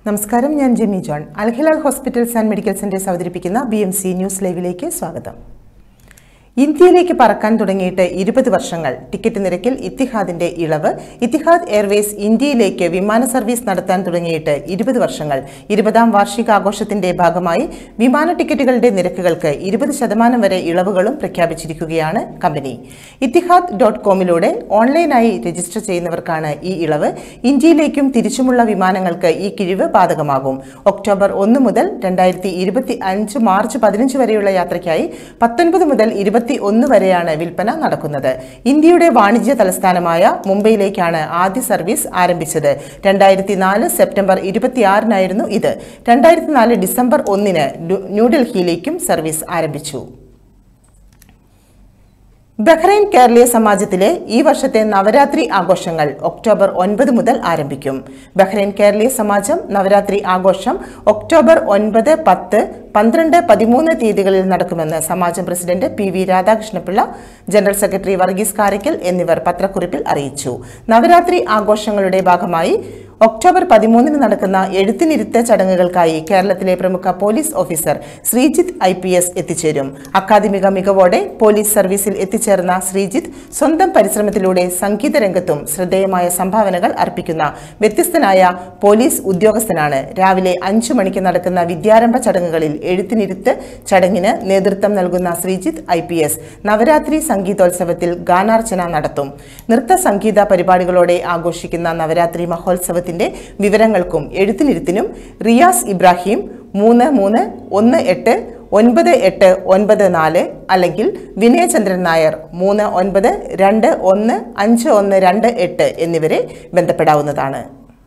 നമസ്കാരം ഞാൻ Jemi John Al Hilal hospitals and medical centres അവതരിപ്പിക്കുന്ന ബി എം സി ന്യൂസ് ലൈവിലേക്ക് സ്വാഗതം ഇന്ത്യയിലേക്ക് പറക്കാൻ തുടങ്ങിയിട്ട് ഇരുപത് വർഷങ്ങൾ ടിക്കറ്റ് നിരക്കിൽ ഇത്തിഹാദിന്റെ ഇളവ് ഇത്തിഹാദ് എയർവേസ് ഇന്ത്യയിലേക്ക് വിമാന സർവീസ് നടത്താൻ തുടങ്ങിയിട്ട് ഇരുപത് വർഷങ്ങൾ ഇരുപതാം വാർഷികാഘോഷത്തിന്റെ ഭാഗമായി വിമാന ടിക്കറ്റുകളുടെ നിരക്കുകൾക്ക് ഇരുപത് ശതമാനം വരെ ഇളവുകളും പ്രഖ്യാപിച്ചിരിക്കുകയാണ് കമ്പനി ഇത്തിഹാദ് ഡോട്ട് കോമിലൂടെ ഓൺലൈനായി രജിസ്റ്റർ ചെയ്യുന്നവർക്കാണ് ഈ ഇളവ് ഇന്ത്യയിലേക്കും തിരിച്ചുമുള്ള വിമാനങ്ങൾക്ക് ഈ കിഴിവ് ബാധകമാകും ഒക്ടോബർ ഒന്ന് മുതൽ രണ്ടായിരത്തി ഇരുപത്തി അഞ്ച് മാർച്ച് പതിനഞ്ച് വരെയുള്ള യാത്രയ്ക്കായി പത്തൊൻപത് മുതൽ ഇരുപത്തി ഒന്ന് വരെയാണ് വിൽപ്പന നടക്കുന്നത് ഇന്ത്യയുടെ വാണിജ്യ തലസ്ഥാനമായ മുംബൈയിലേക്കാണ് ആദ്യ സർവീസ് ആരംഭിച്ചത് രണ്ടായിരത്തി നാല് സെപ്റ്റംബർ ഇരുപത്തിയാറിനായിരുന്നു ഇത് രണ്ടായിരത്തി നാല് ഡിസംബർ ഒന്നിന് ന്യൂ- ന്യൂഡൽഹിയിലേക്കും സർവീസ് ആരംഭിച്ചു ബഹ്റൈൻ കേരളീയ സമാജത്തിലെ ഈ വർഷത്തെ നവരാത്രി ആഘോഷങ്ങൾ ഒക്ടോബർ ഒൻപത് മുതൽ ആരംഭിക്കും ബഹ്റൈൻ കേരളീയ സമാജം നവരാത്രി ആഘോഷം ഒക്ടോബർ ഒൻപത് പത്ത് പന്ത്രണ്ട് പതിമൂന്ന് തീയതികളിൽ നടക്കുമെന്ന് സമാജം president P V Radhakrishna Pillai general secretary Varghese Karakkal എന്നിവർ പത്രക്കുറിപ്പിൽ അറിയിച്ചു നവരാത്രി ആഘോഷങ്ങളുടെ ഭാഗമായി ഒക്ടോബർ പതിമൂന്നിന് നടക്കുന്ന എഴുത്തിനിരുത്ത ചടങ്ങുകൾക്കായി കേരളത്തിലെ പ്രമുഖ police officer Sreejith I P S എത്തിച്ചേരും അക്കാദമിക മികവോടെ പോലീസ് സർവീസിൽ എത്തിച്ചേർന്ന ശ്രീജിത്ത് സ്വന്തം പരിശ്രമത്തിലൂടെ സംഗീത രംഗത്തും ശ്രദ്ധേയമായ സംഭാവനകൾ അർപ്പിക്കുന്ന വ്യത്യസ്തനായ പോലീസ് ഉദ്യോഗസ്ഥനാണ് രാവിലെ അഞ്ചു മണിക്ക് നടക്കുന്ന വിദ്യാരംഭ ചടങ്ങുകളിൽ എഴുത്തിനിരുത്ത് ചടങ്ങിന് നേതൃത്വം നൽകുന്ന Sreejith I P S Navaratri സംഗീതോത്സവത്തിൽ ഗാനാർച്ചന നടത്തും നൃത്ത സംഗീത പരിപാടികളോടെ ആഘോഷിക്കുന്ന നവരാത്രി മഹോത്സവത്തിന്റെ വിവരങ്ങൾക്കും എഴുത്തിനിരുത്തിനും റിയാസ് ഇബ്രാഹിം മൂന്ന് മൂന്ന് ഒന്ന് എട്ട് ഒൻപത് എട്ട് ഒൻപത് നാല് അല്ലെങ്കിൽ വിനയചന്ദ്രൻ നായർ മൂന്ന് ഒൻപത് രണ്ട് ഒന്ന് അഞ്ച് ഒന്ന് രണ്ട് എട്ട് എന്നിവരെ ബന്ധപ്പെടാവുന്നതാണ്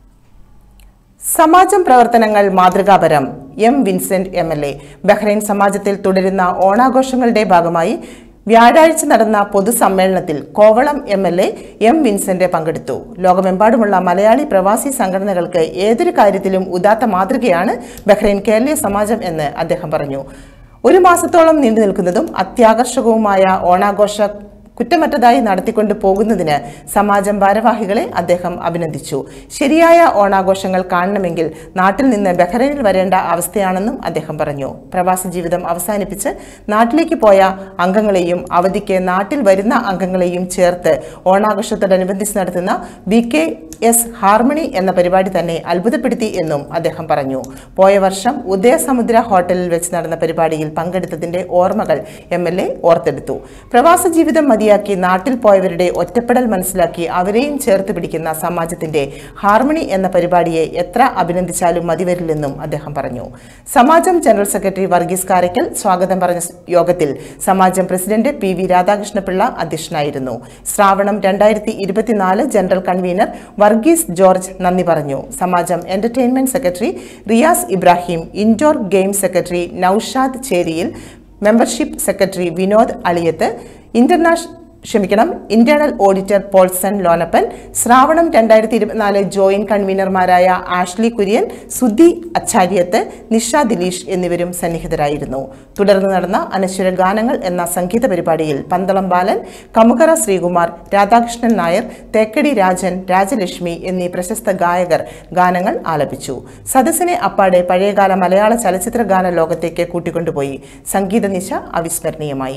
സമാജം പ്രവർത്തനങ്ങൾ മാതൃകാപരം M Vincent M L A Bahrain സമാജത്തിൽ തുടരുന്ന ഓണാഘോഷങ്ങളുടെ ഭാഗമായി വ്യാഴാഴ്ച നടന്ന പൊതുസമ്മേളനത്തിൽ Kovalam M L A M Vincent പങ്കെടുത്തു ലോകമെമ്പാടുമുള്ള മലയാളി പ്രവാസി സംഘടനകൾക്ക് ഏതൊരു കാര്യത്തിലും ഉദാത്ത മാതൃകയാണ് ബഹ്റൈൻ കേരളീയ സമാജം എന്ന് അദ്ദേഹം പറഞ്ഞു ഒരു മാസത്തോളം നീണ്ടു നിൽക്കുന്നതും അത്യാകർഷകവുമായ ഓണാഘോഷ കുറ്റമറ്റതായി നടത്തിക്കൊണ്ട് പോകുന്നതിന് സമാജം ഭാരവാഹികളെ അദ്ദേഹം അഭിനന്ദിച്ചു ശരിയായ ഓണാഘോഷങ്ങൾ കാണണമെങ്കിൽ നാട്ടിൽ നിന്ന് ബഹ്റൈനിൽ വരേണ്ട അവസ്ഥയാണെന്നും അദ്ദേഹം പറഞ്ഞു പ്രവാസ ജീവിതം അവസാനിപ്പിച്ച് നാട്ടിലേക്ക് പോയ അംഗങ്ങളെയും അവധിക്ക് നാട്ടിൽ വരുന്ന അംഗങ്ങളെയും ചേർത്ത് ഓണാഘോഷത്തോടനുബന്ധിച്ച് നടത്തുന്ന ബി കെ എസ് ഹാർമണി എന്ന പരിപാടി തന്നെ അത്ഭുതപ്പെടുത്തി എന്നും അദ്ദേഹം പറഞ്ഞു പോയ വർഷം ഉദയസമുദ്ര ഹോട്ടലിൽ വെച്ച് നടന്ന പരിപാടിയിൽ പങ്കെടുത്തതിന്റെ ഓർമ്മകൾ എം എൽ എ ഓർത്തെടുത്തു പ്രവാസ ജീവിതം മതിയാക്കി നാട്ടിൽ പോയവരുടെ ഒറ്റപ്പെടൽ മനസ്സിലാക്കി അവരെയും ചേർത്ത് പിടിക്കുന്ന സമാജത്തിന്റെ ഹാർമണി എന്ന പരിപാടിയെ എത്ര അഭിനന്ദിച്ചാലും മതിവരില്ലെന്നും അദ്ദേഹം പറഞ്ഞു സമാജം ജനറൽ സെക്രട്ടറി വർഗീസ് കാരയ്ക്കൽ സ്വാഗതം പറഞ്ഞ യോഗത്തിൽ സമാജം പ്രസിഡന്റ് പി വി രാധാകൃഷ്ണപിള്ള അധ്യക്ഷനായിരുന്നു ശ്രാവണം രണ്ടായിരത്തി ഇരുപത്തിനാല് ജനറൽ കൺവീനർ വർഗീസ് ജോർജ് നന്ദി പറഞ്ഞു സമാജം entertainment secretary Riyas Ibrahim indoor game secretary Noushad Cheriyil membership secretary Vinod Aliyath international ക്ഷമിക്കണം ഇന്റേണൽ ഓഡിറ്റർ പോൾസൺ ലോനപ്പൻ ശ്രാവണം രണ്ടായിരത്തി ഇരുപത്തിനാല് ജോയിന്റ് കൺവീനർമാരായ ആഷ്ലി കുര്യൻ സുധി അച്ചാര്യത്ത് നിഷ ദിലീഷ് എന്നിവരും സന്നിഹിതരായിരുന്നു തുടർന്ന് നടന്ന അനശ്വര ഗാനങ്ങൾ എന്ന സംഗീത പരിപാടിയിൽ പന്തളം ബാലൻ കമുകറ ശ്രീകുമാർ രാധാകൃഷ്ണൻ നായർ തേക്കടി രാജൻ രാജലക്ഷ്മി എന്നീ പ്രശസ്ത ഗായകർ ഗാനങ്ങൾ ആലപിച്ചു സദസ്സിനെ അപ്പാടെ പഴയകാല മലയാള ചലച്ചിത്ര ഗാന ലോകത്തേക്ക് കൂട്ടിക്കൊണ്ടുപോയി സംഗീത നിശ അവിസ്മരണീയമായി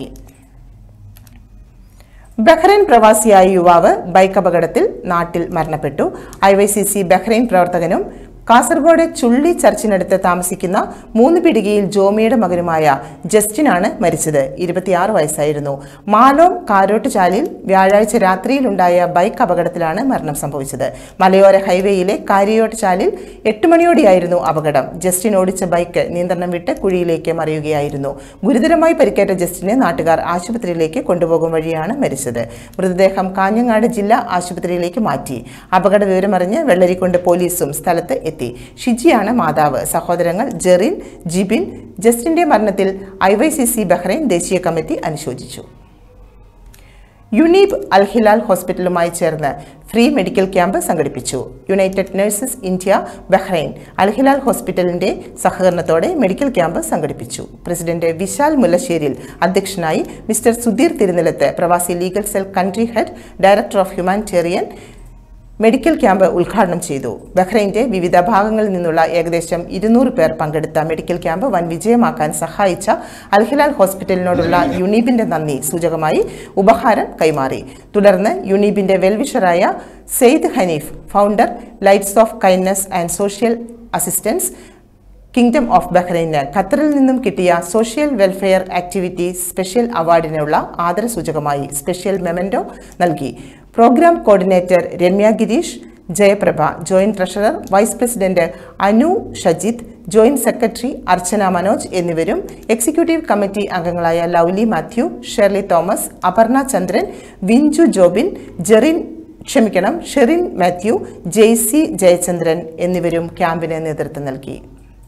ബഹ്റൈൻ പ്രവാസിയായ യുവാവ് ബൈക്ക് അപകടത്തിൽ നാട്ടിൽ മരണപ്പെട്ടു I Y C C Bahrain പ്രവർത്തകനും കാസർഗോഡ് ചുള്ളി ചർച്ചിനടുത്ത് താമസിക്കുന്ന മൂന്ന് പിടികയിൽ ജോമിയുടെ മകനുമായ ജസ്റ്റിനാണ് മരിച്ചത് ഇരുപത്തിയാറ് വയസ്സായിരുന്നു മാലോം കാരോട്ടുചാലിൽ വ്യാഴാഴ്ച രാത്രിയിലുണ്ടായ ബൈക്ക് അപകടത്തിലാണ് മരണം സംഭവിച്ചത് മലയോര ഹൈവേയിലെ കാരിയോട്ടുചാലിൽ എട്ട് മണിയോടെയായിരുന്നു അപകടം ജസ്റ്റിൻ ഓടിച്ച ബൈക്ക് നിയന്ത്രണം വിട്ട് കുഴിയിലേക്ക് മറിയുകയായിരുന്നു ഗുരുതരമായി പരിക്കേറ്റ ജസ്റ്റിനെ നാട്ടുകാർ ആശുപത്രിയിലേക്ക് കൊണ്ടുപോകും വഴിയാണ് മരിച്ചത് മൃതദേഹം കാഞ്ഞങ്ങാട് ജില്ലാ ആശുപത്രിയിലേക്ക് മാറ്റി അപകട വിവരമറിഞ്ഞ് വെള്ളരിക്കുണ്ട് പോലീസും സ്ഥലത്ത് എത്തി ഷിജിയാണ് മാതാവ് സഹോദരങ്ങൾ ജെറിൻ ജിബിൻ ജസ്റ്റിന്റെ മരണത്തിൽ I Y C C Bahrain ദേശീയ കമ്മിറ്റി അനുശോചിച്ചു യുനീബ് അൽഹിലാൽ ഹോസ്പിറ്റലുമായി ചേർന്ന് ഫ്രീ മെഡിക്കൽ ക്യാമ്പ് സംഘടിപ്പിച്ചു united nurses India Bahrain Al Hilal ഹോസ്പിറ്റലിന്റെ സഹകരണത്തോടെ മെഡിക്കൽ ക്യാമ്പ് സംഘടിപ്പിച്ചു പ്രസിഡന്റ് വിശാൽ മുല്ലശ്ശേരിൽ അധ്യക്ഷനായി mister Sudheer Thirunilath Pravasi legal cell country head director of humanitarian medical camp ഉദ്ഘാടനം ചെയ്തു ബഹ്റൈന്റെ വിവിധ ഭാഗങ്ങളിൽ നിന്നുള്ള ഏകദേശം ഇരുന്നൂറ് പേർ പങ്കെടുത്ത മെഡിക്കൽ ക്യാമ്പ് വൻ വിജയമാക്കാൻ സഹായിച്ച അൽഹിലാൽ ഹോസ്പിറ്റലിനോടുള്ള യുനീബിന്റെ നന്ദി സൂചകമായി ഉപഹാരം കൈമാറി തുടർന്ന് യുനീബിന്റെ വെൽവിഷറായ Syed Hanif founder lights of kindness and social assistance kingdom of ബഹ്റൈന് ഖത്തറിൽ നിന്നും കിട്ടിയ സോഷ്യൽ വെൽഫെയർ ആക്ടിവിറ്റി സ്പെഷ്യൽ അവാർഡിനുള്ള ആദരസൂചകമായി സ്പെഷ്യൽ മെമൻറ്റോ നൽകി programme coordinator Ramya Gireesh Jayaprabha joint treasurer vice president Anu Shajith joint secretary Archana Manoj എന്നിവരും എക്സിക്യൂട്ടീവ് കമ്മിറ്റി അംഗങ്ങളായ ലൗലി മാത്യു ഷെർലി തോമസ് അപർണ ചന്ദ്രൻ വിഞ്ചു ജോബിൻ ജെറിൻ ക്ഷമിക്കണം ഷെറിൻ മാത്യു ജെയ്സി ജയചന്ദ്രൻ എന്നിവരും ക്യാമ്പിന് നേതൃത്വം നൽകി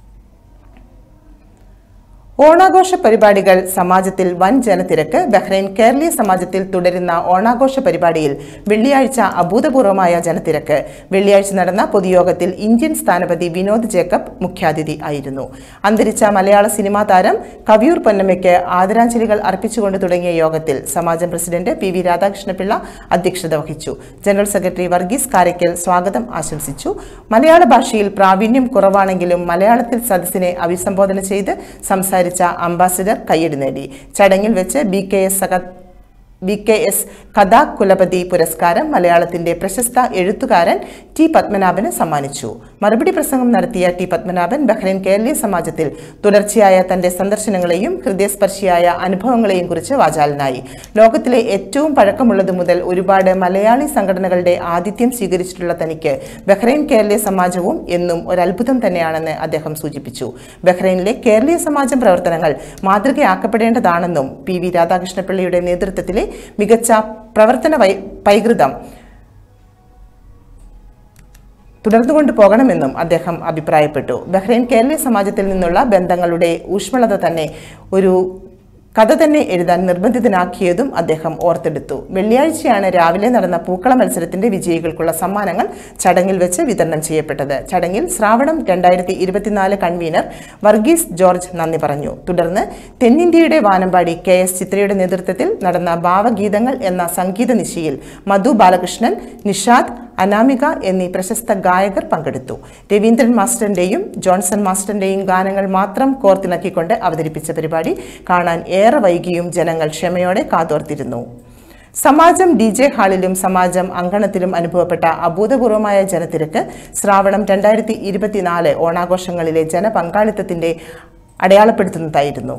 ഓണാഘോഷ പരിപാടികൾ സമാജത്തിൽ വൻ ജനത്തിരക്ക് ബഹ്റൈൻ കേരളീയ സമാജത്തിൽ തുടരുന്ന ഓണാഘോഷ പരിപാടിയിൽ വെള്ളിയാഴ്ച അഭൂതപൂർവമായ ജനത്തിരക്ക് വെള്ളിയാഴ്ച നടന്ന പൊതുയോഗത്തിൽ ഇന്ത്യൻ സ്ഥാനപതി വിനോദ് ജേക്കബ് മുഖ്യാതിഥി ആയിരുന്നു അന്തരിച്ച മലയാള സിനിമാ താരം കവിയൂർ പൊന്നമ്മയ്ക്ക് ആദരാഞ്ജലികൾ അർപ്പിച്ചുകൊണ്ട് തുടങ്ങിയ യോഗത്തിൽ സമാജം പ്രസിഡന്റ് പി വി രാധാകൃഷ്ണപിള്ള അധ്യക്ഷത വഹിച്ചു ജനറൽ സെക്രട്ടറി വർഗീസ് കാരയ്ക്കൽ സ്വാഗതം ആശംസിച്ചു മലയാള ഭാഷയിൽ പ്രാവീണ്യം കുറവാണെങ്കിലും മലയാളത്തിൽ സദസ്സിനെ അഭിസംബോധന ചെയ്ത് സംസാരിച്ച അംബാസിഡർ കയ്യടി നേടി ചടങ്ങിൽ വെച്ച് ബി കെ എസ് സക ബി കെ എസ് കഥാകുലപതി പുരസ്കാരം മലയാളത്തിന്റെ പ്രശസ്ത എഴുത്തുകാരൻ ടി പത്മനാഭന് സമ്മാനിച്ചു മറുപടി പ്രസംഗം നടത്തിയ ടി പത്മനാഭൻ ബഹ്റൈൻ കേരളീയ സമാജത്തിൽ തുടർച്ചയായ തന്റെ സന്ദർശനങ്ങളെയും ഹൃദയസ്പർശിയായ അനുഭവങ്ങളെയും കുറിച്ച് വാചാലനായി ലോകത്തിലെ ഏറ്റവും പഴക്കമുള്ളത് മുതൽ ഒരുപാട് മലയാളി സംഘടനകളുടെ ആതിഥ്യം സ്വീകരിച്ചിട്ടുള്ള തനിക്ക് ബഹ്റൈൻ കേരളീയ സമാജവും എന്നും ഒരു അത്ഭുതം തന്നെയാണെന്ന് അദ്ദേഹം സൂചിപ്പിച്ചു ബഹ്റൈനിലെ കേരളീയ സമാജം പ്രവർത്തനങ്ങൾ മാതൃകയാക്കപ്പെടേണ്ടതാണെന്നും പി വി രാധാകൃഷ്ണപിള്ളയുടെ നേതൃത്വത്തിലെ മികച്ച പ്രവർത്തന വൈ പൈകൃതം തുടർന്നുകൊണ്ട് പോകണമെന്നും അദ്ദേഹം അഭിപ്രായപ്പെട്ടു ബഹ്റൈൻ കേരളീയ സമാജത്തിൽ നിന്നുള്ള ബന്ധങ്ങളുടെ ഊഷ്മളത തന്നെ ഒരു കഥ തന്നെ എഴുതാൻ നിർബന്ധിതനാക്കിയതും അദ്ദേഹം ഓർത്തെടുത്തു വെള്ളിയാഴ്ചയാണ് രാവിലെ നടന്ന പൂക്കള മത്സരത്തിന്റെ വിജയികൾക്കുള്ള സമ്മാനങ്ങൾ ചടങ്ങിൽ വെച്ച് വിതരണം ചെയ്യപ്പെട്ടത് ചടങ്ങിൽ ശ്രാവണം രണ്ടായിരത്തി ഇരുപത്തിനാല് കൺവീനർ വർഗീസ് ജോർജ് നന്ദി പറഞ്ഞു തുടർന്ന് തെന്നിന്ത്യയുടെ വാനമ്പാടി കെ എസ് ചിത്രയുടെ നേതൃത്വത്തിൽ നടന്ന ഭാവഗീതങ്ങൾ എന്ന സംഗീത നിശയിൽ മധു ബാലകൃഷ്ണൻ നിഷാദ് അനാമിക എന്നീ പ്രശസ്ത ഗായകർ പങ്കെടുത്തു രവീന്ദ്രൻ മാസ്റ്ററിന്റെയും ജോൺസൺ മാസ്റ്ററിന്റെയും ഗാനങ്ങൾ മാത്രം കോർത്തിണക്കിക്കൊണ്ട് അവതരിപ്പിച്ച പരിപാടി കാണാൻ ഏറെ വൈകിയും ജനങ്ങൾ ക്ഷമയോടെ കാതോർത്തിരുന്നു സമാജം ഡി ജെ ഹാളിലും സമാജം അങ്കണത്തിലും അനുഭവപ്പെട്ട അഭൂതപൂർവമായ ജനത്തിരക്ക് ശ്രാവണം രണ്ടായിരത്തി ഇരുപത്തിനാല് ഓണാഘോഷങ്ങളിലെ ജനപങ്കാളിത്തത്തിന്റെ അടയാളപ്പെടുത്തുന്നതായിരുന്നു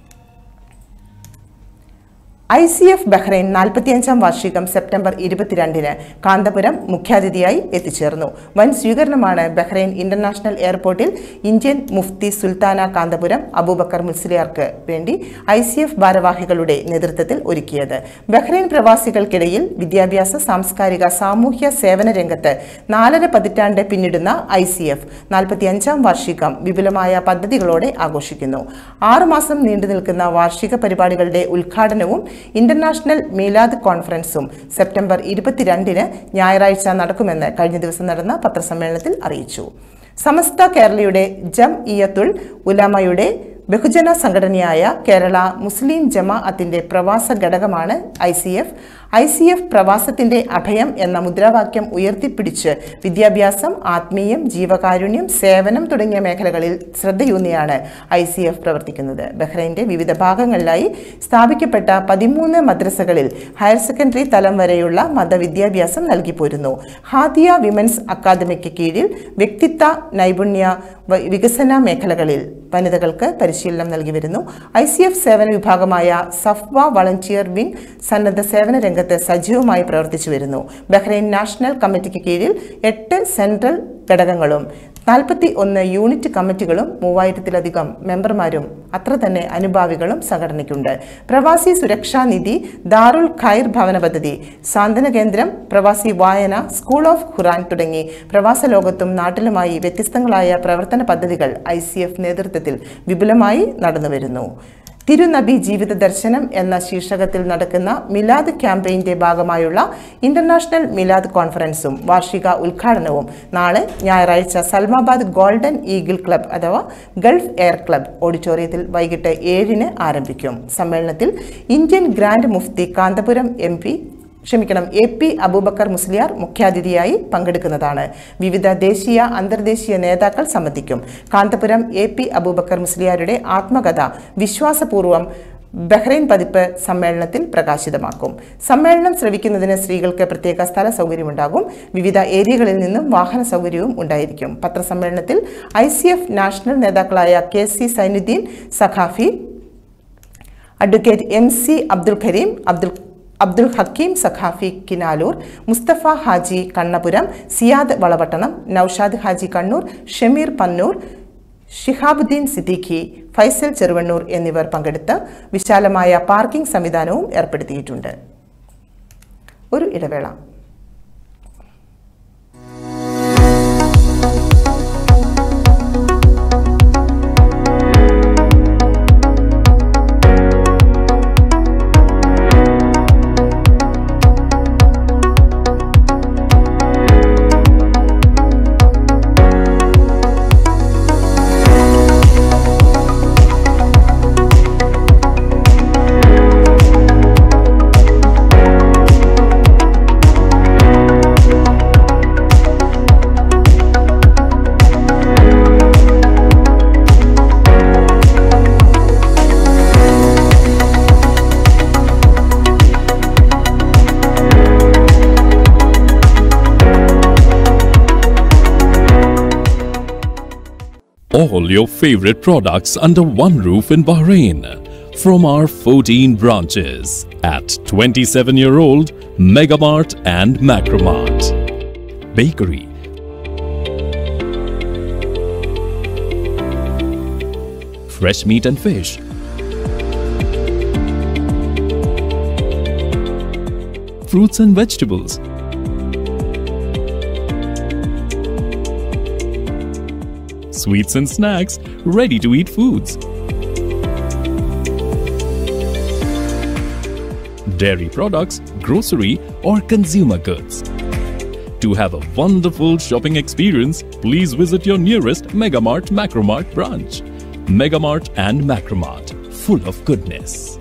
ഐ സി എഫ് ബഹ്റൈൻ നാൽപ്പത്തിയഞ്ചാം വാർഷികം സെപ്റ്റംബർ ഇരുപത്തിരണ്ടിന് കാന്തപുരം മുഖ്യാതിഥിയായി എത്തിച്ചേർന്നു വൻ സ്വീകരണമാണ് ബഹ്റൈൻ ഇന്റർനാഷണൽ എയർപോർട്ടിൽ ഇന്ത്യൻ മുഫ്തി സുൽത്താന കാന്തപുരം അബൂബക്കർ മുസ്ലിയാർക്ക് വേണ്ടി ഐ സി എഫ് ഭാരവാഹികളുടെ നേതൃത്വത്തിൽ ഒരുക്കിയത് ബഹ്റൈൻ പ്രവാസികൾക്കിടയിൽ വിദ്യാഭ്യാസ സാംസ്കാരിക സാമൂഹ്യ സേവന രംഗത്ത് നാലര പതിറ്റാണ്ട് പിന്നിടുന്ന ഐ സി എഫ് നാൽപ്പത്തിയഞ്ചാം വാർഷികം വിപുലമായ പദ്ധതികളോടെ ആഘോഷിക്കുന്നു ആറുമാസം നീണ്ടു നിൽക്കുന്ന വാർഷിക പരിപാടികളുടെ ഉദ്ഘാടനവും ഇന്റർനാഷണൽ മീലാദ് കോൺഫറൻസും സെപ്റ്റംബർ ഇരുപത്തിരണ്ടിന് ഞായറാഴ്ച നടക്കുമെന്ന് കഴിഞ്ഞ ദിവസം നടന്ന പത്രസമ്മേളനത്തിൽ അറിയിച്ചു സമസ്ത കേരളയുടെ ജം ഇയത്തുൽ ഉലമയുടെ ബഹുജന സംഘടനയായ കേരള മുസ്ലിം ജമാഅത്തിന്റെ പ്രവാസ ഘടകമാണ് I C F I C F പ്രവാസത്തിന്റെ അഭയം എന്ന മുദ്രാവാക്യം ഉയർത്തിപ്പിടിച്ച് വിദ്യാഭ്യാസം ആത്മീയം ജീവകാരുണ്യം സേവനം തുടങ്ങിയ മേഖലകളിൽ ശ്രദ്ധയൂന്നിയാണ് ഐ സി എഫ് പ്രവർത്തിക്കുന്നത് ബഹ്റൈന്റെ വിവിധ ഭാഗങ്ങളിലായി സ്ഥാപിക്കപ്പെട്ട പതിമൂന്ന് മദ്രസകളിൽ ഹയർ സെക്കൻഡറി തലം വരെയുള്ള മതവിദ്യാഭ്യാസം നൽകിപ്പോരുന്നു ഹാദിയ വിമൻസ് അക്കാദമിക്ക് കീഴിൽ വ്യക്തിത്വ നൈപുണ്യ വ- വികസന മേഖലകളിൽ വനിതകൾക്ക് പരിശീലനം നൽകി വരുന്നു ഐ സി എഫ് സേവന വിഭാഗമായ സഫ്വ വളണ്ടിയർ വിംഗ് സന്നദ്ധ സേവന രംഗത്ത് സജീവമായി പ്രവർത്തിച്ചു വരുന്നു ബഹ്റൈൻ നാഷണൽ കമ്മിറ്റിക്ക് കീഴിൽ എട്ട് സെൻട്രൽ ഘടകങ്ങളും നാൽപ്പത്തി ഒന്ന് യൂണിറ്റ് കമ്മിറ്റികളും മൂവായിരത്തിലധികം മെമ്പർമാരും അത്ര തന്നെ അനുഭാവികളും സംഘടനയ്ക്കുണ്ട് പ്രവാസി സുരക്ഷാ നിധി ദാറുൽ ഖൈർ ഭവന പദ്ധതി സാന്ത്വന കേന്ദ്രം പ്രവാസി വായന സ്കൂൾ ഓഫ് ഖുറാൻ തുടങ്ങി പ്രവാസ ലോകത്തും നാട്ടിലുമായി വ്യത്യസ്തങ്ങളായ പ്രവർത്തന പദ്ധതികൾ ഐ നേതൃത്വത്തിൽ വിപുലമായി നടന്നുവരുന്നു തിരുനബി ജീവിത ദർശനം എന്ന ശീർഷകത്തിൽ നടക്കുന്ന മിലാദ് ക്യാമ്പയിന്റെ ഭാഗമായുള്ള ഇന്റർനാഷണൽ മിലാദ് കോൺഫറൻസും വാർഷിക ഉദ്ഘാടനവും നാളെ ഞായറാഴ്ച സൽമാബാദ് ഗോൾഡൻ ഈഗിൾ ക്ലബ് അഥവാ ഗൾഫ് എയർ ക്ലബ് ഓഡിറ്റോറിയത്തിൽ വൈകിട്ട് ഏഴിന് ആരംഭിക്കും സമ്മേളനത്തിൽ ഇന്ത്യൻ ഗ്രാൻഡ് മുഫ്തി കാന്തപുരം എം പി ക്ഷമിക്കണം എ പി അബൂബക്കർ മുസ്ലിയാർ മുഖ്യാതിഥിയായി പങ്കെടുക്കുന്നതാണ് വിവിധ ദേശീയ അന്തർദേശീയ നേതാക്കൾ സംബന്ധിക്കും കാന്തപുരം എ പി അബൂബക്കർ മുസ്ലിയാരുടെ ആത്മകഥ വിശ്വാസപൂർവ്വം ബഹ്റൈൻ പതിപ്പ് സമ്മേളനത്തിൽ പ്രകാശിതമാക്കും സമ്മേളനം ശ്രവിക്കുന്നതിന് സ്ത്രീകൾക്ക് പ്രത്യേക സ്ഥല സൗകര്യമുണ്ടാകും വിവിധ ഏരിയകളിൽ നിന്നും വാഹന സൗകര്യവും ഉണ്ടായിരിക്കും പത്രസമ്മേളനത്തിൽ ഐ സി എഫ് നാഷണൽ നേതാക്കളായ K C Zainudheen Saqafi advocate M C Abdul Kareem Abdul Abdul Hakeem Saqafi Kinaloor Musthafa Haji Kannapuram Siyad Valapattanam Noushad Haji Kannur Shameer Pannur Shihabuddeen Siddiqui Faisal Cheruvannur എന്നിവർ പങ്കെടുത്ത് വിശാലമായ പാർക്കിംഗ് സംവിധാനവും ഏർപ്പെടുത്തിയിട്ടുണ്ട് ഒരു ഇടവേള all your favorite products under one roof in Bahrain from our 14 branches at 27 year old Megamart and Macromart. Bakery, fresh meat and fish, fruits and vegetables. Sweets and snacks, ready to eat foods. Dairy products, grocery, or consumer goods. To have a wonderful shopping experience, please visit your nearest Megamart Macromart branch. Megamart and Macromart, full of goodness.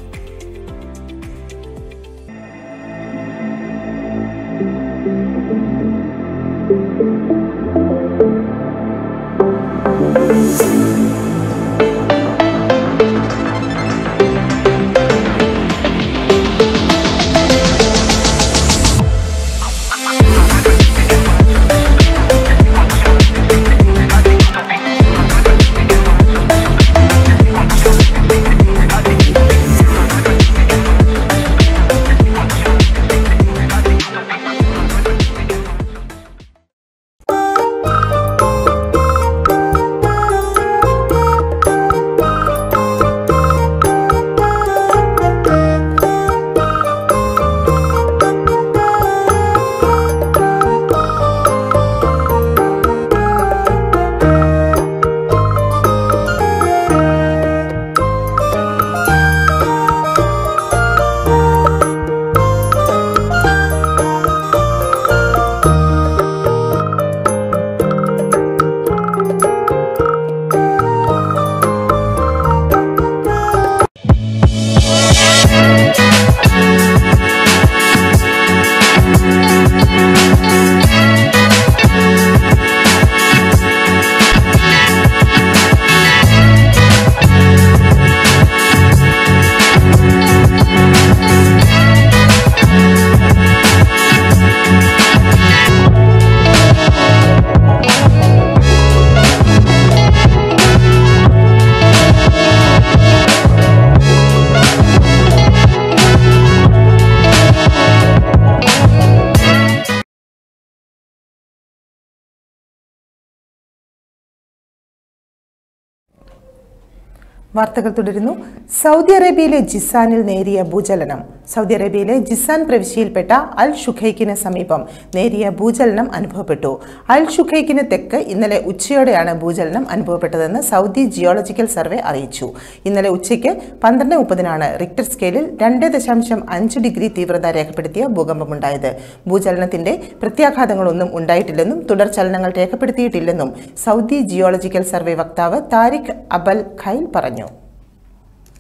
വാർത്തകൾ തുടരുന്നു Saudi അറേബ്യയിലെ ജിസാനിൽ നേരിയ ഭൂചലനം Saudi അറേബ്യയിലെ ജിസാൻ പ്രവിശ്യയിൽപ്പെട്ട അൽ ഷുഖൈക്കിന് സമീപം നേരിയ ഭൂചലനം അനുഭവപ്പെട്ടു അൽ ഷുഖൈക്കിന് തെക്ക് ഇന്നലെ ഉച്ചയോടെയാണ് ഭൂചലനം അനുഭവപ്പെട്ടതെന്ന് സൗദി ജിയോളജിക്കൽ സർവേ അറിയിച്ചു ഇന്നലെ ഉച്ചയ്ക്ക് പന്ത്രണ്ട് മുപ്പതിനാണ് റിക്ടർ സ്കെയിലിൽ രണ്ട് ദശാംശം അഞ്ച് ഡിഗ്രി തീവ്രത രേഖപ്പെടുത്തിയ ഭൂകമ്പമുണ്ടായത് ഭൂചലനത്തിന്റെ പ്രത്യാഘാതങ്ങളൊന്നും ഉണ്ടായിട്ടില്ലെന്നും തുടർ ചലനങ്ങൾ രേഖപ്പെടുത്തിയിട്ടില്ലെന്നും സൗദി ജിയോളജിക്കൽ സർവേ വക്താവ് താരിഖ് അബൽ ഖൈൽ പറഞ്ഞു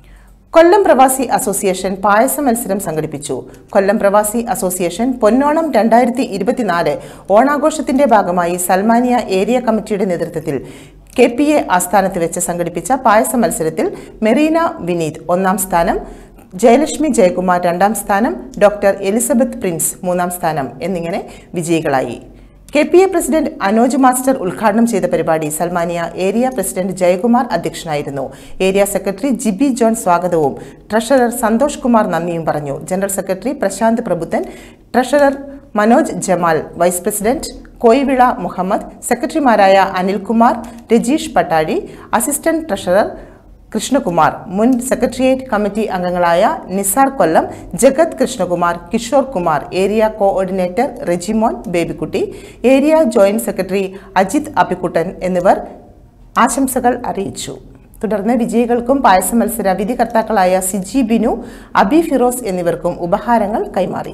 കൊല്ലം പ്രവാസി അസോസിയേഷൻ പായസ മത്സരം സംഘടിപ്പിച്ചു കൊല്ലം പ്രവാസി അസോസിയേഷൻ പൊന്നോണം രണ്ടായിരത്തി ഇരുപത്തിനാല് ഓണാഘോഷത്തിന്റെ ഭാഗമായി സൽമാനിയ ഏരിയ കമ്മിറ്റിയുടെ നേതൃത്വത്തിൽ കെ പി എ ആസ്ഥാനത്ത് വെച്ച് സംഘടിപ്പിച്ച പായസ മത്സരത്തിൽ മെറീന വിനീത് ഒന്നാം സ്ഥാനം ജയലക്ഷ്മി ജയകുമാർ രണ്ടാം സ്ഥാനം ഡോക്ടർ എലിസബത്ത് പ്രിൻസ് മൂന്നാം സ്ഥാനം എന്നിങ്ങനെ വിജയികളായി K P A president Anoj master ഉദ്ഘാടനം ചെയ്ത പരിപാടി സൽമാനിയ ഏരിയ പ്രസിഡന്റ് ജയകുമാർ അധ്യക്ഷനായിരുന്നു ഏരിയ സെക്രട്ടറി ജിബി ജോൺ സ്വാഗതവും ട്രഷറർ സന്തോഷ് കുമാർ നന്ദിയും പറഞ്ഞു general secretary Prasanth Prabhuthan treasurer Manoj Jamal vice president Koyivila Muhammad സെക്രട്ടറിമാരായ അനിൽകുമാർ രജീഷ് പട്ടാഴി അസിസ്റ്റന്റ് ട്രഷറർ കൃഷ്ണകുമാർ മുൻ സെക്രട്ടേറിയറ്റ് കമ്മിറ്റി അംഗങ്ങളായ Nisar Kollam Jagath Krishnakumar Kishore Kumar area coordinator Rejimon Babykutty area joint secretary Ajith Appikuttan എന്നിവർ ആശംസകൾ അറിയിച്ചു തുടർന്ന് വിജയികൾക്കും പായസ മത്സര വിധികർത്താക്കളായ സിജി ബിനു അബി ഫിറോസ് എന്നിവർക്കും ഉപഹാരങ്ങൾ കൈമാറി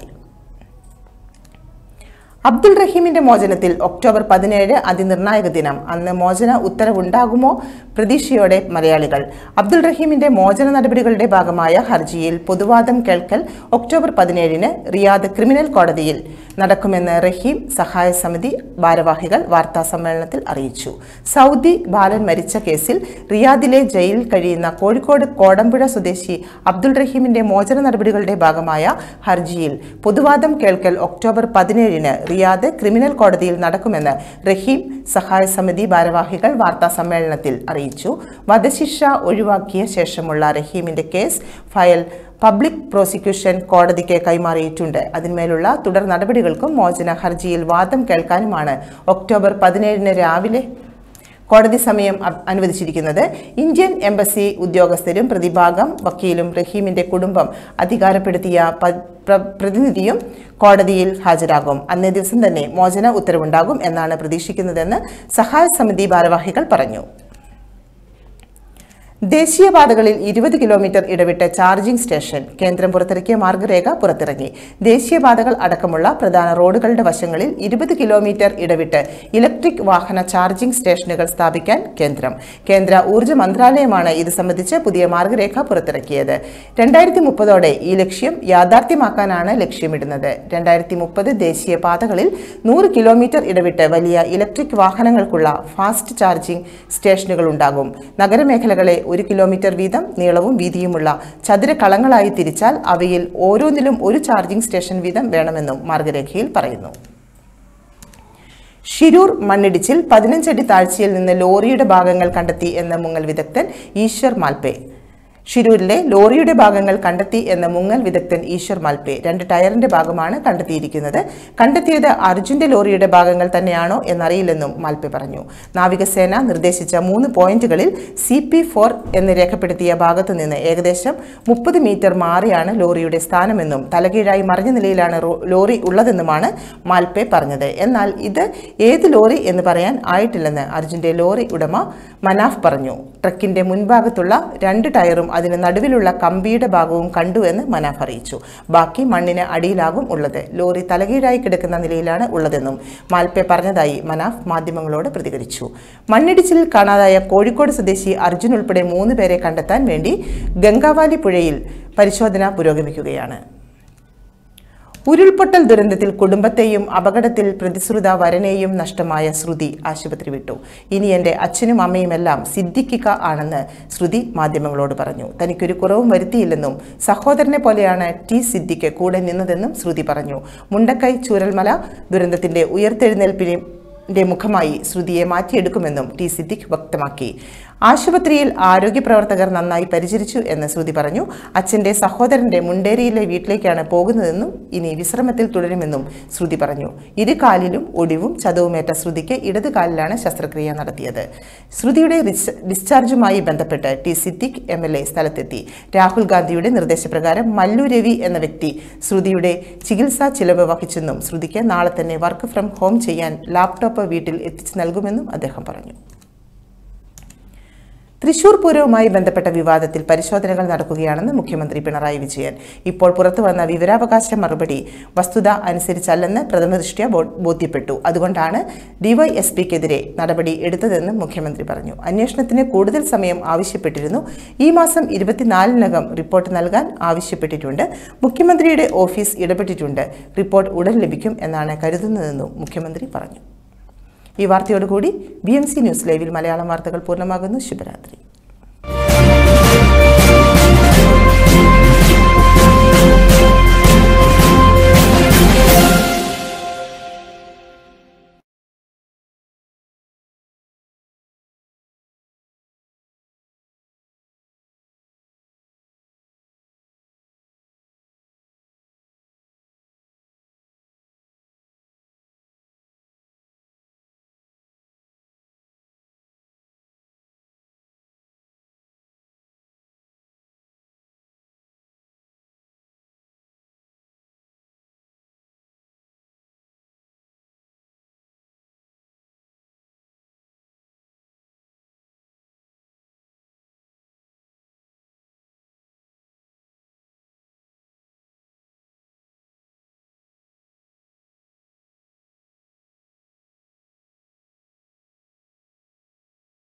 അബ്ദുൾ റഹീമിന്റെ മോചനത്തിൽ ഒക്ടോബർ പതിനേഴ് അതിനിർണായക ദിനം അന്ന് മോചന ഉത്തരവുണ്ടാകുമോ പ്രതീക്ഷയോടെ മലയാളികൾ അബ്ദുൾ റഹീമിന്റെ മോചന നടപടികളുടെ ഭാഗമായ ഹർജിയിൽ പൊതുവാദം കേൾക്കൽ ഒക്ടോബർ പതിനേഴിന് റിയാദ് ക്രിമിനൽ കോടതിയിൽ നടക്കുമെന്ന് റഹീം സഹായ സമിതി ഭാരവാഹികൾ വാർത്താ സമ്മേളനത്തിൽ അറിയിച്ചു സൗദി ബാലൻ മരിച്ച കേസിൽ റിയാദിലെ ജയിലിൽ കഴിയുന്ന കോഴിക്കോട് കോടമ്പുഴ സ്വദേശി അബ്ദുൾ റഹീമിന്റെ മോചന നടപടികളുടെ ഭാഗമായ ഹർജിയിൽ പൊതുവാദം കേൾക്കൽ ഒക്ടോബർ പതിനേഴിന് റിയാദ് ക്രിമിനൽ കോടതിയിൽ നടക്കുമെന്ന് റഹീം സഹായ സമിതി ഭാരവാഹികൾ വാർത്താ സമ്മേളനത്തിൽ അറിയിച്ചു വധശിക്ഷ ഒഴിവാക്കിയ ശേഷമുള്ള റഹീമിന്റെ കേസ് ഫയൽ പബ്ലിക് പ്രോസിക്യൂഷൻ കോടതിക്ക് കൈമാറിയിട്ടുണ്ട് അതിന്മേലുള്ള തുടർ നടപടികൾക്കും മോചന ഹർജിയിൽ വാദം കേൾക്കാനുമാണ് ഒക്ടോബർ പതിനേഴിന് രാവിലെ കോടതി സമയം അ- അനുവദിച്ചിരിക്കുന്നത് ഇന്ത്യൻ എംബസി ഉദ്യോഗസ്ഥരും പ്രതിഭാഗം വക്കീലും റഹീമിന്റെ കുടുംബം അധികാരപ്പെടുത്തിയ പ- പ്ര- പ്രതിനിധിയും കോടതിയിൽ ഹാജരാകും അന്നേ ദിവസം തന്നെ മോചന ഉത്തരവുണ്ടാകും എന്നാണ് പ്രതീക്ഷിക്കുന്നതെന്ന് സഹായ സമിതി ഭാരവാഹികൾ പറഞ്ഞു ദേശീയപാതകളിൽ ഇരുപത് കിലോമീറ്റർ ഇടവിട്ട് ചാർജിംഗ് സ്റ്റേഷൻ കേന്ദ്രം പുറത്തിറക്കിയ മാർഗരേഖ പുറത്തിറങ്ങി ദേശീയപാതകൾ അടക്കമുള്ള പ്രധാന റോഡുകളുടെ വശങ്ങളിൽ ഇരുപത് കിലോമീറ്റർ ഇടവിട്ട് ഇലക്ട്രിക് വാഹന ചാർജിംഗ് സ്റ്റേഷനുകൾ സ്ഥാപിക്കാൻ കേന്ദ്രം കേന്ദ്ര ഊർജ്ജ മന്ത്രാലയമാണ് ഇത് സംബന്ധിച്ച് പുതിയ മാർഗരേഖ പുറത്തിറക്കിയത് രണ്ടായിരത്തി മുപ്പതോടെ ഈ ലക്ഷ്യം യാഥാർത്ഥ്യമാക്കാനാണ് ലക്ഷ്യമിടുന്നത് രണ്ടായിരത്തി മുപ്പത് ദേശീയപാതകളിൽ നൂറ് കിലോമീറ്റർ ഇടവിട്ട് വലിയ ഇലക്ട്രിക് വാഹനങ്ങൾക്കുള്ള ഫാസ്റ്റ് ചാർജിംഗ് സ്റ്റേഷനുകൾ ഉണ്ടാകും നഗരമേഖലകളെ ഒരു കിലോമീറ്റർ വീതം നീളവും വീതിയുമുള്ള ചതുരകളങ്ങളായി തിരിച്ചാൽ അവയിൽ ഓരോന്നിലും ഒരു ചാർജിംഗ് സ്റ്റേഷൻ വീതം വേണമെന്നും മാർഗരേഖയിൽ പറയുന്നു ഷിരൂർ മണ്ണിടിച്ചിൽ പതിനഞ്ചടി താഴ്ചയിൽ നിന്ന് ലോറിയുടെ ഭാഗങ്ങൾ കണ്ടെത്തി എന്ന മുങ്ങൽ വിദഗ്ധൻ ഈശ്വർ മാൽപേ ഷിരൂരിലെ ലോറിയുടെ ഭാഗങ്ങൾ കണ്ടെത്തി എന്ന മുങ്ങൽ വിദഗ്ധൻ ഈശ്വർ മാൽപേ രണ്ട് ടയറിന്റെ ഭാഗമാണ് കണ്ടെത്തിയിരിക്കുന്നത് കണ്ടെത്തിയത് അർജുന്റെ ലോറിയുടെ ഭാഗങ്ങൾ തന്നെയാണോ എന്നറിയില്ലെന്നും മാൽപേ പറഞ്ഞു നാവികസേന നിർദ്ദേശിച്ച മൂന്ന് പോയിന്റുകളിൽ സി പി ഫോർ എന്ന് രേഖപ്പെടുത്തിയ ഭാഗത്തു നിന്ന് ഏകദേശം മുപ്പത് മീറ്റർ മാറിയാണ് ലോറിയുടെ സ്ഥാനമെന്നും തലകീഴായി മറിഞ്ഞ നിലയിലാണ് റോ- ലോറി ഉള്ളതെന്നുമാണ് മാൽപേ പറഞ്ഞത് എന്നാൽ ഇത് ഏത് ലോറി എന്ന് പറയാൻ ആയിട്ടില്ലെന്ന് അർജുന്റെ ലോറി ഉടമ മനാഫ് പറഞ്ഞു ട്രക്കിന്റെ മുൻഭാഗത്തുള്ള രണ്ട് ടയറും അതിന് നടുവിലുള്ള കമ്പിയുടെ ഭാഗവും കണ്ടു എന്ന് മനാഫ് അറിയിച്ചു ബാക്കി മണ്ണിന് അടിയിലാകും ഉള്ളത് ലോറി തലകീഴായി കിടക്കുന്ന നിലയിലാണ് ഉള്ളതെന്നും മാൽപേ പറഞ്ഞതായി മനാഫ് മാധ്യമങ്ങളോട് പ്രതികരിച്ചു മണ്ണിടിച്ചിലിൽ കാണാതായ കോഴിക്കോട് സ്വദേശി അർജുൻ ഉൾപ്പെടെ മൂന്ന് പേരെ കണ്ടെത്താൻ വേണ്ടി ഗംഗാവാലി പുഴയിൽ പരിശോധന പുരോഗമിക്കുകയാണ് ഉരുൾപൊട്ടൽ ദുരന്തത്തിൽ കുടുംബത്തെയും അപകടത്തിൽ പ്രതിശ്രുത വരനെയും നഷ്ടമായ ശ്രുതി ആശുപത്രി വിട്ടു ഇനി എൻ്റെ അച്ഛനും അമ്മയുമെല്ലാം സിദ്ധിക്കുക ആണെന്ന് ശ്രുതി മാധ്യമങ്ങളോട് പറഞ്ഞു തനിക്കൊരു കുറവും വരുത്തിയില്ലെന്നും സഹോദരനെ പോലെയാണ് ടി സിദ്ദിഖ് കൂടെ നിന്നതെന്നും ശ്രുതി പറഞ്ഞു മുണ്ടക്കൈ ചൂരൽമല ദുരന്തത്തിന്റെ ഉയർത്തെഴുന്നേൽപ്പിനെ ന്റെ മുഖമായി ശ്രുതിയെ മാറ്റിയെടുക്കുമെന്നും ടി സിദ്ദിഖ് വ്യക്തമാക്കി ആശുപത്രിയിൽ ആരോഗ്യ പ്രവർത്തകർ നന്നായി പരിചരിച്ചു എന്ന് ശ്രുതി പറഞ്ഞു അച്ഛന്റെ സഹോദരന്റെ മുണ്ടേരിയിലെ വീട്ടിലേക്കാണ് പോകുന്നതെന്നും ഇനി വിശ്രമത്തിൽ തുടരുമെന്നും ശ്രുതി പറഞ്ഞു ഇരു കാലിലും ഒടിവും ചതവുമേറ്റ ശ്രുതിക്ക് ഇടത് കാലിലാണ് ശസ്ത്രക്രിയ നടത്തിയത് ശ്രുതിയുടെ ഡിസ്- ഡിസ്ചാർജുമായി ബന്ധപ്പെട്ട് T Siddique M L A സ്ഥലത്തെത്തി രാഹുൽ ഗാന്ധിയുടെ നിർദ്ദേശപ്രകാരം മല്ലു രവി എന്ന വ്യക്തി ശ്രുതിയുടെ ചികിത്സാ ചിലവ് വഹിച്ചെന്നും ശ്രുതിക്ക് നാളെ തന്നെ വർക്ക് ഫ്രം ഹോം ചെയ്യാൻ ലാപ്ടോപ്പ് വീട്ടിൽ എത്തിച്ചു നൽകുമെന്നും അദ്ദേഹം പറഞ്ഞു തൃശൂർ പൂരവുമായി ബന്ധപ്പെട്ട വിവാദത്തിൽ പരിശോധനകൾ നടക്കുകയാണെന്ന് മുഖ്യമന്ത്രി പിണറായി വിജയൻ ഇപ്പോൾ പുറത്തുവന്ന വിവരാവകാശ മറുപടി വസ്തുത അനുസരിച്ചല്ലെന്ന് പ്രഥമദൃഷ്ട്യാ ബോ- ബോധ്യപ്പെട്ടു അതുകൊണ്ടാണ് ഡിവൈഎസ്പിക്കെതിരെ നടപടി എടുത്തതെന്ന് മുഖ്യമന്ത്രി പറഞ്ഞു അന്വേഷണത്തിന് കൂടുതൽ സമയം ആവശ്യപ്പെട്ടിരുന്നു ഈ മാസം ഇരുപത്തിനാലിനകം റിപ്പോർട്ട് നൽകാൻ ആവശ്യപ്പെട്ടിട്ടുണ്ട് മുഖ്യമന്ത്രിയുടെ ഓഫീസ് ഇടപെട്ടിട്ടുണ്ട് റിപ്പോർട്ട് ഉടൻ ലഭിക്കും എന്നാണ് കരുതുന്നതെന്നും മുഖ്യമന്ത്രി പറഞ്ഞു ഈ വാർത്തയോടുകൂടി ബി എം സി ന്യൂസ് ലൈവിൽ മലയാളം വാർത്തകൾ പൂർണ്ണമാകുന്നു ശുഭരാത്രി